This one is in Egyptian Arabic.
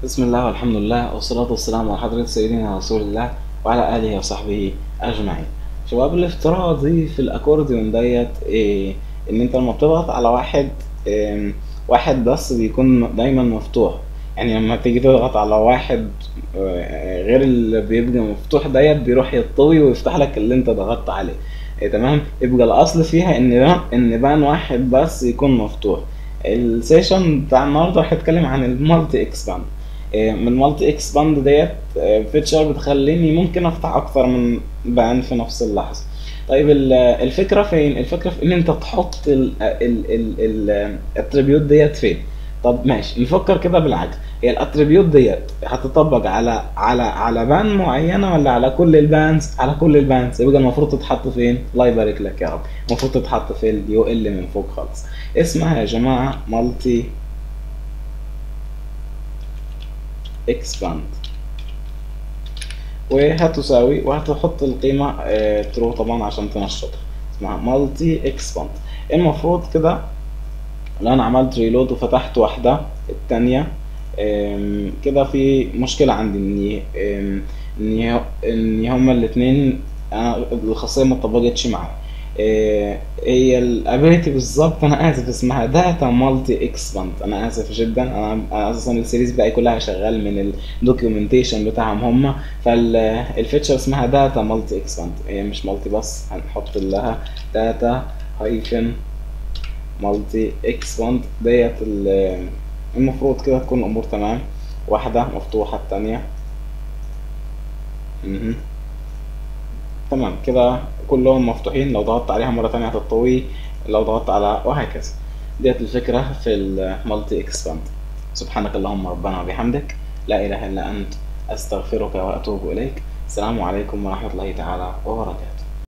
بسم الله والحمد لله والصلاة والسلام على حضرة سيدنا رسول الله وعلى آله وصحبه أجمعين شباب الافتراضي في الأكورديون ديت إيه إن أنت لما بتضغط على واحد إيه واحد بس بيكون دايما مفتوح يعني لما تيجي تضغط على واحد آه، غير اللي بيبقى مفتوح ديت بيروح يطوي ويفتح لك اللي انت ضغطت عليه إيه تمام يبقى الاصل فيها ان ان بان واحد بس يكون مفتوح السيشن بتاع النهارده هيتكلم عن المالتي اكسباند من المالتي اكسباند ديت فيتشر بتخليني ممكن افتح اكتر من بان في نفس اللحظه طيب ال- الفكره فين الفكره في ان انت تحط الاتريبيوت ديت فين طب ماشي نفكر كده بالعكس هي الاتريبيوت ديت هتطبق على على على بان معينه ولا على كل البانز على كل البانز يبقى المفروض تتحط فين الله يبارك لك يا رب المفروض تتحط في اليو ال من فوق خالص اسمها يا جماعه مالتي اكسباند وهتساوي وهتحط القيمة ترو طبعا عشان تنشطها اسمها مالتي اكسباند المفروض كده لو انا عملت ريلود وفتحت واحدة التانية آم، كده في مشكلة عندي ان آم، ان ان هما الاتنين انا الخاصية ما اتطبقتش معايا آه، هي الابيلتي بالظبط انا اسف اسمها داتا مالتي اكسباند انا اسف جدا انا أنا اساسا السيريز بقى كلها شغال من الدوكيومنتيشن بتاعهم هم فالفيتشر اسمها داتا مالتي اكسباند هي مش مالتي بس هنحط لها داتا هايفن مالتي اكسباند ديت ال- المفروض كده تكون الامور تمام واحدة مفتوحة التانية مهم. تمام كده كلهم مفتوحين لو ضغطت عليها مرة تانية هتطوي لو ضغطت على وهكذا ديت الفكرة في المالتي اكسباند سبحانك اللهم ربنا وبحمدك لا إله إلا أنت أستغفرك وأتوب إليك السلام عليكم ورحمة الله تعالى وبركاته